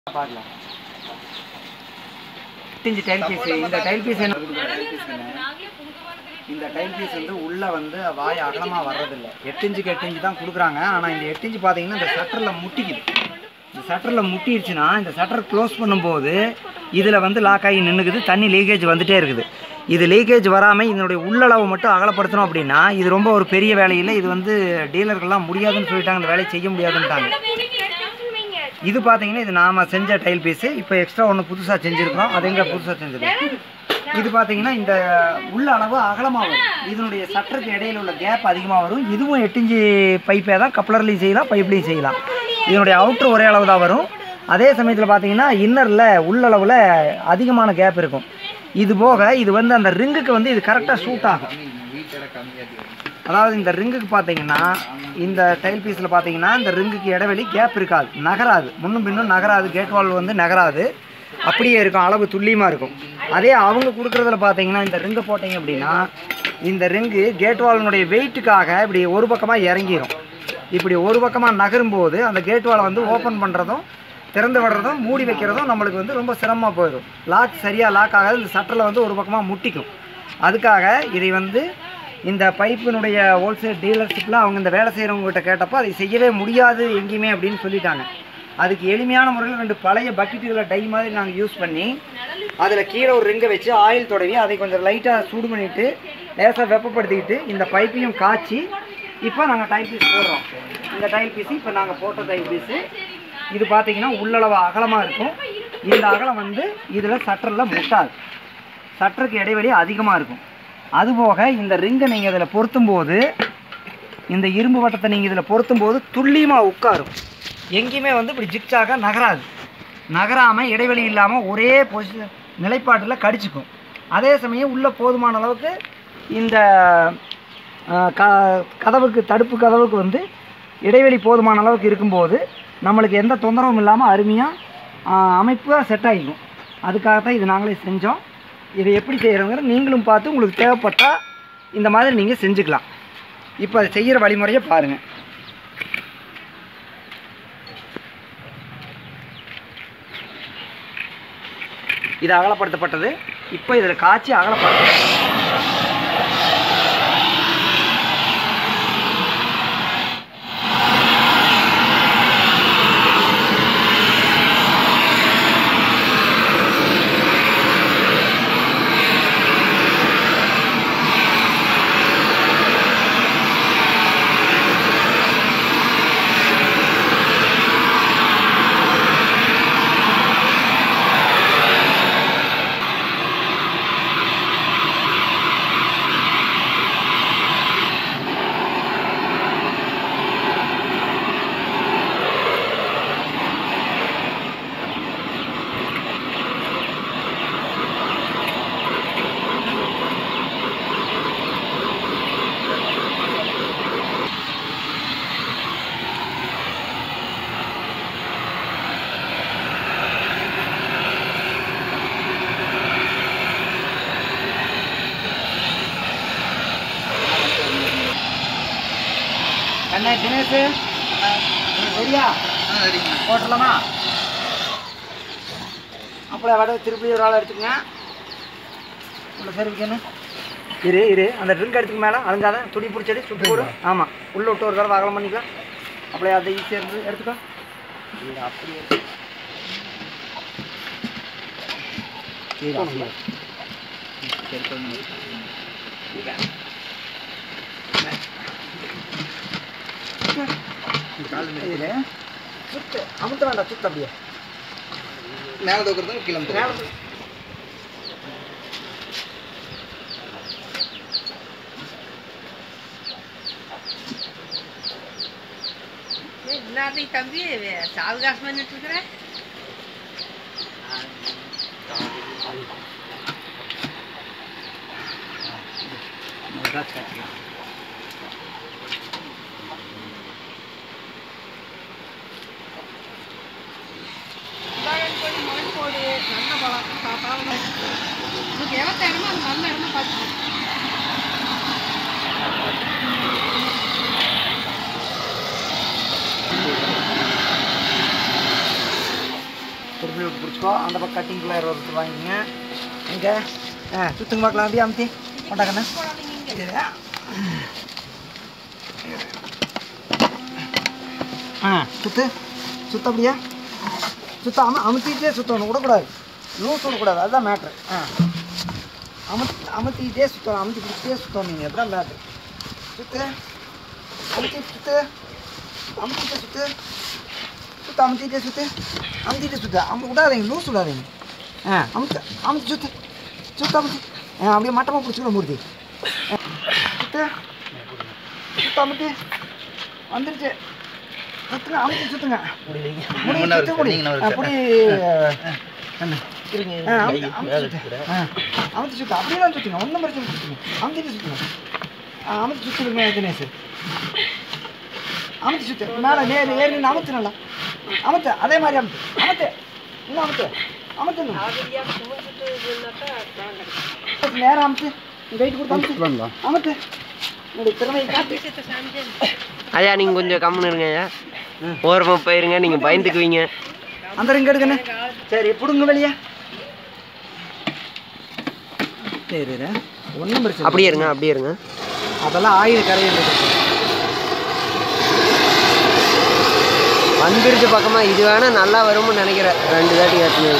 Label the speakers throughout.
Speaker 1: பார்க்கலாம் எட்டு tile piece இந்த டைல் பீஸ் என்ன இந்த டைல் பீஸ் வந்து உள்ள வந்து வாய் அகலமா வர்றதில்ல எட்டு இன்ச்சுக்கு எட்டு இன்ச்சு தான் கொடுக்குறாங்க ஆனா இந்த எட்டு இன்ச்சு பார்த்தீங்கன்னா இந்த சட்டரில் முட்டிக்குது இந்த சட்டரில் முட்டிடுச்சுன்னா இந்த சட்டர் க்ளோஸ் பண்ணும்போது இதில் வந்து லாக் ஆகி நின்றுக்குது தண்ணி லீக்கேஜ் வந்துட்டே இருக்குது இது லீக்கேஜ் வராமல் இதனுடைய உள்ளளவு மட்டும் அகலப்படுத்தணும் அப்படின்னா இது ரொம்ப ஒரு பெரிய வேலையில் இது வந்து டீலர்கள்லாம் முடியாதுன்னு சொல்லிட்டாங்க இந்த வேலையை செய்ய முடியாதுன்ட்டாங்க இது பார்த்தீங்கன்னா இது நாம செஞ்ச டைல் பீஸு இப்போ எக்ஸ்ட்ரா ஒன்று புதுசாக செஞ்சுருக்கிறோம் அது எங்கே புதுசாக செஞ்சிருக்கோம் இது பார்த்தீங்கன்னா இந்த உள்ள அளவு அகலமாக வரும் இதனுடைய சட்டருக்கு இடையில உள்ள கேப் அதிகமாக வரும் இதுவும் எட்டு இன்ச்சு பைப்பே தான் கப்ளர்லையும் செய்யலாம் பைப்லையும் செய்யலாம் இதனுடைய அவுட்ரு ஒரே அளவு தான் வரும் அதே சமயத்தில் பார்த்தீங்கன்னா இன்னரில் உள்ளளவில் அதிகமான கேப் இருக்கும் இது போக இது வந்து அந்த ரிங்குக்கு வந்து இது கரெக்டாக சூட் ஆகும் அதாவது இந்த ரிங்குக்கு பார்த்தீங்கன்னா இந்த டைல் பீஸில் பார்த்தீங்கன்னா இந்த ரிங்குக்கு இடைவெளி கேப் இருக்காது நகராது முன்னும் பின்னும் நகராது கேட் வால் வந்து நகராது அப்படியே இருக்கும் அளவு துல்லியமாக இருக்கும் அதே அவங்க கொடுக்குறதுல பார்த்தீங்கன்னா இந்த ரிங்கை போட்டீங்க அப்படின்னா இந்த ரிங்கு கேட் வாலினுடைய வெயிட்டுக்காக இப்படி ஒரு பக்கமாக இறங்கிரும் இப்படி ஒரு பக்கமாக நகரும்போது அந்த கேட் வாலை வந்து ஓப்பன் பண்ணுறதும் திறந்து விடுறதும் மூடி வைக்கிறதும் நம்மளுக்கு வந்து ரொம்ப சிரமமாக போயிடும் லாக் சரியாக லாக் ஆகாது இந்த சட்டரில் வந்து ஒரு பக்கமாக முட்டிக்கும் அதுக்காக இதை வந்து இந்த பைப்பினுடைய ஹோல்சேல் டீலர்ஷிப்பில் அவங்க இந்த வேலை செய்கிறவங்ககிட்ட கேட்டப்போ அதை செய்யவே முடியாது எங்கேயுமே அப்படின்னு சொல்லிட்டாங்க அதுக்கு எளிமையான முறையில் ரெண்டு பழைய பக்கெட்டுகளை டை மாதிரி நாங்கள் யூஸ் பண்ணி அதில் கீழே ஒரு ரிங்கை வச்சு ஆயில் தொடவி அதை கொஞ்சம் லைட்டாக சூடு பண்ணிவிட்டு லேசாக வெப்பப்படுத்திக்கிட்டு இந்த பைப்பையும் காய்ச்சி இப்போ நாங்கள் டைல் பீஸ் போடுறோம் இந்த டைல் பீஸ் இப்போ நாங்கள் போட்ட டைல் பீஸு இது பார்த்தீங்கன்னா உள்ளளவு அகலமாக இருக்கும் இந்த அகலம் வந்து இதில் சட்டரில் முட்டாது சட்டருக்கு இடைவெளி அதிகமாக இருக்கும் அதுபோக இந்த ரிங்கை நீங்கள் இதில் பொருத்தும் போது இந்த இரும்பு வட்டத்தை நீங்கள் இதில் பொருத்தும் போது துல்லியமாக உட்காரும் எங்கேயுமே வந்து இப்படி ஜிக்ஸாக நகராது நகராமல் இடைவெளி இல்லாமல் ஒரே பொசிஷன் நிலைப்பாட்டில் கடிச்சுக்கும் அதே சமயம் உள்ள போதுமான அளவுக்கு இந்த ஆஹ், க கதவுக்கு தடுப்பு கதவுக்கு வந்து இடைவெளி போதுமான அளவுக்கு இருக்கும்போது நம்மளுக்கு எந்த தொந்தரவும் இல்லாமல் அருமையாக அமைப்பாக செட் ஆகிக்கும் அதுக்காகத்தான் இது நாங்களே செஞ்சோம் இதை எப்படி செய்கிறோங்கிற நீங்களும் பார்த்து உங்களுக்கு தேவைப்பட்டால் இந்த மாதிரி நீங்கள் செஞ்சுக்கலாம் இப்போ அதை செய்கிற வழிமுறையை பாருங்கள் இது அகலப்படுத்தப்பட்டது இப்போ இதில் காய்ச்சி அகலப்படுத்த என்ன தினேஷ் சரியா போட்டுடலாமா அப்பளை வடை திருப்பி ஒரு ஆள் எடுத்துக்கங்க உள்ள சரிக்கணும் இரு இரு அந்த ட்ரிங்க் எடுத்துக்கு மேலே அழுங்காத துணி பிடிச்சடி சுட்டு போடு ஆமாம் உள்ள விட்டு ஒரு தடவை அகலம் பண்ணிக்கலாம் அப்படியே அதை ஈஸியாக இருந்து எடுத்துக்கோ இது அப்படியே சரி அப்படியே சரி கொஞ்சம் இதில் சுத்து அமுத்த வேண்டாம் சுத்து அப்படியே
Speaker 2: மேலே தூக்குறது கீழே
Speaker 1: மேலே
Speaker 2: தூக்குறது
Speaker 3: இல்லாத தம்பி சாவகாசம் பண்ணிட்டு இருக்கிற கொஞ்சம் மண் போடு நல்ல பழம் சாப்பிடாம உனக்கு எவ்வளோ இடமோ அது நல்ல இடமா பார்த்து
Speaker 1: திருப்பி விட்டு பிடிச்சிக்கோ அந்த பக்கம் கட்டிங் பிள்ளையர் ஒருத்தர் வாங்கிங்க இங்கே ஆ சுத்துங்க பார்க்கலாம் அப்படியே அமுத்தி கொண்டாக்கண்ணே ஆ சுத்து சுத்த அப்படியா சுத்த அம அமுத்திட்டே சுத்தணும் விடக்கூடாது லூஸ் விடக்கூடாது அதுதான் மேட்ரு ஆ அமுத்தி அமுத்திட்டே சுத்தணும் அமுத்தி பிடிச்சிட்டே சுத்தணும் நீங்கள் அதுதான் மேட்ரு சுத்து அமுத்தி சுத்து அமுத்திட்டே சுத்து சுத்து அமுத்திட்டே சுத்து அமுத்திட்டே சுத்து அமு விடாதீங்க லூஸ் விடாதீங்க ஆ அமுத்து அமுத்தி சுத்து சுத்து அமுத்தி ஆ அப்படியே மட்டமாக பிடிச்சிக்கணும் மூர்த்தி ஆ, சுத்து சுத்து அமுத்தி வந்துருச்சு சுத்துங்க அமுத்தி சுத்துங்க முடி
Speaker 2: முன்னாடி
Speaker 1: சுத்து முடி
Speaker 2: நீங்க நான்
Speaker 1: ஆ,
Speaker 2: ஒரு
Speaker 1: புடி என்ன ஆ, அமுத்தி அமுத்தி சுத்து ஆ அமுத்தி சுத்து அப்படியே தான் சுத்துங்க ஒன்றும் பிரச்சனை இல்லை, சுத்துங்க அமுத்திட்டு சுத்துங்க ஆ அமுத்தி சுத்துங்க தினேஷ் அமுத்தி சுத்து மேலே நேர் ஏறி நின்று அமுத்து நல்லா அமுத்து அதே மாதிரி அமுத்து அமுத்து இன்னும் அமுத்து அமுத்து இன்னும். நேரம் அமுத்து வெயிட் கொடுத்து அமுத்து அமுத்து உங்களுடைய திறமையை காட்டு
Speaker 4: ஐயா நீங்கள் கொஞ்சம் கம்முன்னு இருங்க ஐயா ஓரமாக போயிருங்க நீங்கள் பயந்துக்குவீங்க
Speaker 1: அந்த ரிங் எடுக்கண்ணே சரி பிடுங்க வெளியே சரி ஒன்றும் பிரச்சனை
Speaker 4: அப்படியே இருங்க அப்படியே இருங்க
Speaker 1: அதெல்லாம் ஆயுத கரையில்
Speaker 4: வந்துருச்சு பக்கமாக இது வேணா நல்லா வரும்னு நினைக்கிறேன் ரெண்டு தாட்டி ஏற்றுங்க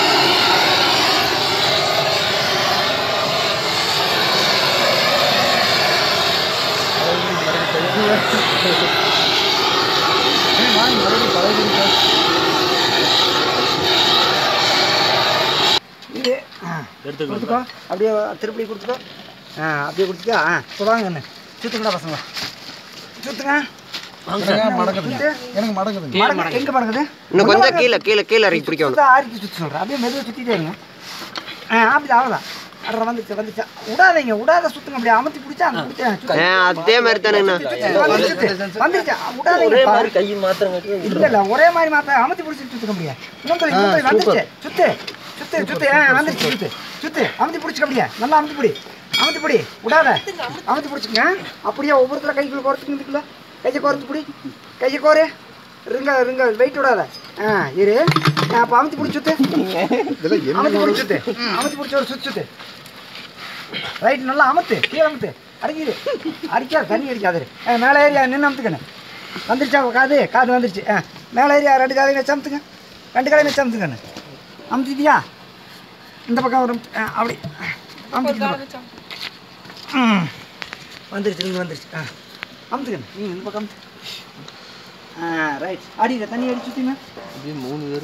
Speaker 1: இது ஆ, கொடுத்துக்கோ அப்படியே திருப்பி கொடுத்துக்கோ ஆ அப்படியே கொடுத்துக்கோ ஆ சுடாங்க என்ன சுத்துங்கடா பசங்க சுத்துங்க சுத்து.
Speaker 2: எனக்கு மடங்குதுங்க
Speaker 1: மடங்கு எங்க மடங்குது
Speaker 4: இன்னும் கொஞ்சம் கீழே கீழே கீழே இறக்கி பிடிக்கணும்
Speaker 1: சுத்த ஆரிக்கு சுத்து சொல்கிறேன் அப்படியே மெதுவாக சுற்றிட்டே இருங்க ஆ அப்படி அவ்வளோதான் அடரை வந்துச்சு வந்துச்சா விடாதீங்க விடாத சுத்துங்க அப்படியே அமர்த்தி பிடிச்சா அங்கே பிடிச்சா
Speaker 4: ஆ அதே மாதிரி தானேங்கண்ணா
Speaker 1: வந்துருச்சா விடாதீங்க
Speaker 4: கை மாத்திரங்க
Speaker 1: இல்ல இல்ல ஒரே மாதிரி மாத்த அமர்த்தி பிடிச்சி சுத்துக்க முடியாது இன்னும் கொஞ்சம், இன்னும் கொஞ்சம் வந்துச்சு சுத்து சுத்து சுத்து ஆ வந்துருச்சு சுத்து சுத்து அமர்த்தி பிடிச்சிக்க அப்படியே நல்லா அமர்த்தி பிடி அமர்த்தி பிடி விடாத அமர்த்தி பிடிச்சிங்க அப்படியே ஒவ்வொருத்தர கைக்குள்ள குறைச்சிக்கிறதுக்குள்ள கையை குறைச்சி பிடி கையை கோரு ரிங்க ரிங்க வெயிட் விடாத ஆ இரு ஆ, அப்போ அமர்த்தி பிடிச்சி சுத்து அமர்த்தி பிடிச்சி சுத்து அமர்த்தி பிடிச்சி ஒரு சுத்து சுத்து ரைட் நல்லா அமர்த்து கீழே அமர்த்து அடிக்கிது அடிக்காது தண்ணி அடிக்காது ஆ மேலே ஏறி நின்று அமுத்துக்கண்ணே வந்துருச்சா உன் காது காது வந்துருச்சு ஆ மேலே ஏறி ரெண்டு காலையும் வச்சு அமுத்துங்க ரெண்டு காலையும் வச்சு அமுத்துக்கண்ணே அமுத்திட்டியா இந்த பக்கம் ஒரு ஆ, அப்படி அமுத்திட்டு ம் வந்துருச்சு இங்கே வந்துருச்சு ஆ அமுத்துக்கண்ணே நீங்கள் இந்த பக்கம் அமுத்து ஆ ரைட் அடியில தண்ணி அடி சுற்றிங்க
Speaker 4: மூணு பேர்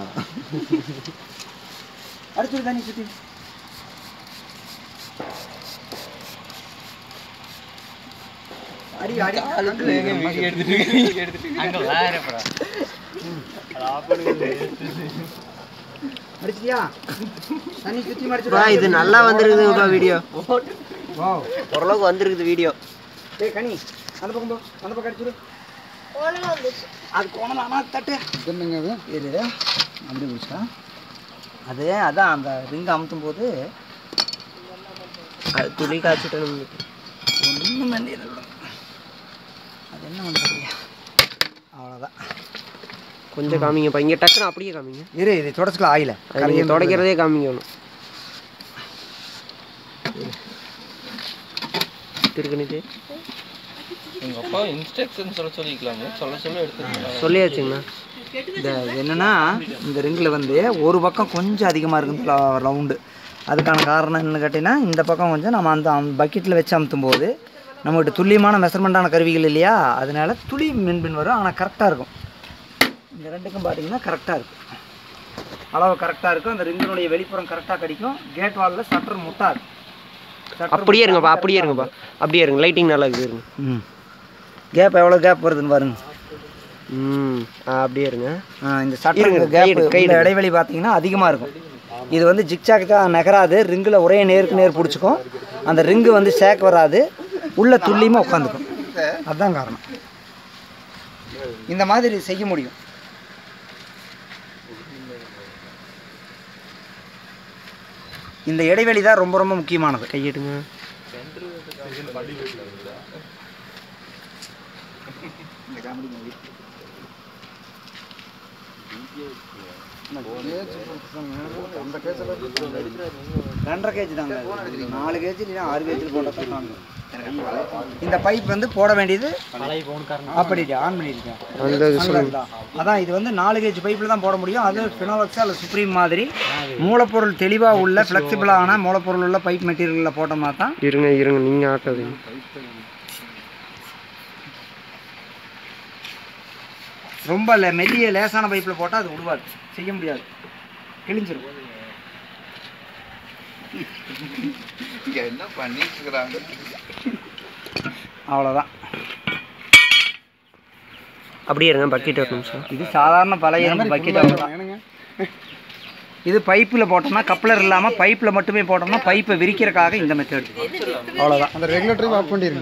Speaker 1: அடிச்சுடு தண்ணி சுற்றி அடி அடி அடிச்சிட்டியா தண்ணி சுற்றி
Speaker 4: பா இது நல்லா வந்திருக்குதுப்பா வீடியோ
Speaker 1: வா
Speaker 4: ஓரளவுக்கு வந்திருக்குது வீடியோ
Speaker 1: டேய் கனி அந்த பக்கம் போ அந்த பக்கம் அடிச்சுடு அது கோணலாமா தட்டு
Speaker 2: என்னங்க அது
Speaker 1: இரு அப்படி பிடிச்சா அது அதான் அந்த ரிங் அமுத்தும் போது
Speaker 4: அது துளி காய்ச்சிட்டு
Speaker 1: ஒன்றும் வேண்டியது இல்லை. அது என்ன பண்ணுறது அவ்வளோதான்
Speaker 4: கொஞ்சம் காமிங்கப்பா இங்கே டக்குன்னு அப்படியே காமிங்க
Speaker 1: இரு இது தொடச்சிக்கலாம் ஆயில
Speaker 4: அது நீங்கள் துடைக்கிறதே காமிக்கணும் திருக்கணிச்சு
Speaker 5: எங்க அப்பா இன்ஸ்ட்ரக்ஷன் சொல்ல சொல்லிக்கலாமே சொல்ல சொல்ல எடுத்துக்கலாம்
Speaker 4: சொல்லியாச்சுங்கண்ணா
Speaker 1: இந்த என்னன்னா இந்த ரிங்கில் வந்து ஒரு பக்கம் கொஞ்சம் அதிகமாக இருக்குது ரவுண்டு அதுக்கான காரணம் என்னன்னு கேட்டிங்கன்னா இந்த பக்கம் கொஞ்சம் நம்ம அந்த பக்கெட்டில் வச்சு அமுத்தும் போது நம்மகிட்ட துல்லியமான மெஷர்மெண்ட்டான கருவிகள் இல்லையா அதனால துளி மின்பின் வரும் ஆனால் கரெக்டாக இருக்கும் இந்த ரெண்டுக்கும் பார்த்தீங்கன்னா கரெக்டாக இருக்கும் அளவு கரெக்டாக இருக்கும் அந்த ரிங்கினுடைய வெளிப்புறம் கரெக்டாக கிடைக்கும் கேட் வாலில் சட்டர் முட்டாது shutter
Speaker 4: அப்படியே இருங்கப்பா
Speaker 1: முட்டாது,
Speaker 4: அப்படியே
Speaker 1: correct ஆ
Speaker 4: இருங்கப்பா அப்படியே இருங்க லைட்டிங் நல்லா இருக்குது இருங்க
Speaker 1: ம் கேப் எவ்வளோ கேப் வருதுன்னு பாருங்க
Speaker 4: ம் ஆ, அப்படியே இருங்க
Speaker 1: ஆ, இந்த
Speaker 4: இருங்க,
Speaker 1: சட்டர்
Speaker 4: கை
Speaker 1: கேப்
Speaker 4: எடு, கை
Speaker 1: இந்த
Speaker 4: எடுங்க.
Speaker 1: இடைவெளி பார்த்தீங்கன்னா அதிகமாக இருக்கும் இது வந்து ஜிக்ஜாக் தான் நகராது ரிங்கில் ஒரே நேருக்கு நேர் பிடிச்சிக்கும் அந்த ரிங்கு வந்து சேக் வராது உள்ள துல்லியமாக உட்காந்துக்கும் அதுதான் காரணம் இந்த மாதிரி செய்ய முடியும் இந்த இடைவெளி தான் ரொம்ப ரொம்ப முக்கியமானது
Speaker 4: கையெடுங்க
Speaker 1: ரெண்டரை கேஜி தாங்க நாலு கேஜி இல்லைன்னா ஆறு கேஜி போட்டால் தாங்க இந்த பைப் வந்து போட வேண்டியது அப்படிட்டு ஆன் பண்ணிருக்கேன்
Speaker 4: அந்த இது சொல்லுங்க
Speaker 1: நல்லதுதான். அதான் இது வந்து நாலு கேஜி பைப்பில் தான் போட முடியும் அது ஃபினோலக்ஸா அல்ல சுப்ரீம் மாதிரி மூலப்பொருள் தெளிவாக உள்ள ஃப்ளெக்சிபிளான மூலப்பொருள் உள்ள பைப் மெட்டீரியலில் போட்டோம்னா தான்
Speaker 4: இருங்க இருங்க நீங்க ஆட்டாதீங்க
Speaker 1: ரொம்ப ல- மெல்லிய லேசான பைப்பில் போட்டால் அது விடுவாது செய்ய முடியாது கிழிஞ்சிரும்
Speaker 2: இங்க என்ன பண்ணிட்டு இருக்கிறாங்க
Speaker 1: அவ்வளோதான்
Speaker 4: அப்படியே இருங்க பக்கெட் ஒரு நிமிஷம்
Speaker 1: இது சாதாரண பழைய இரும்பு பக்கெட் அவ்வளோதான் இது பைப்பில் போட்டோம்னா கப்ளர் இல்லாமல் பைப்பில் மட்டுமே போட்டோம்னா பைப்பை விரிக்கிறதுக்காக இந்த மெத்தட் அவ்வளோதான்
Speaker 2: அந்த ரெகுலேட்டரையும் ஆஃப் பண்ணிருங்க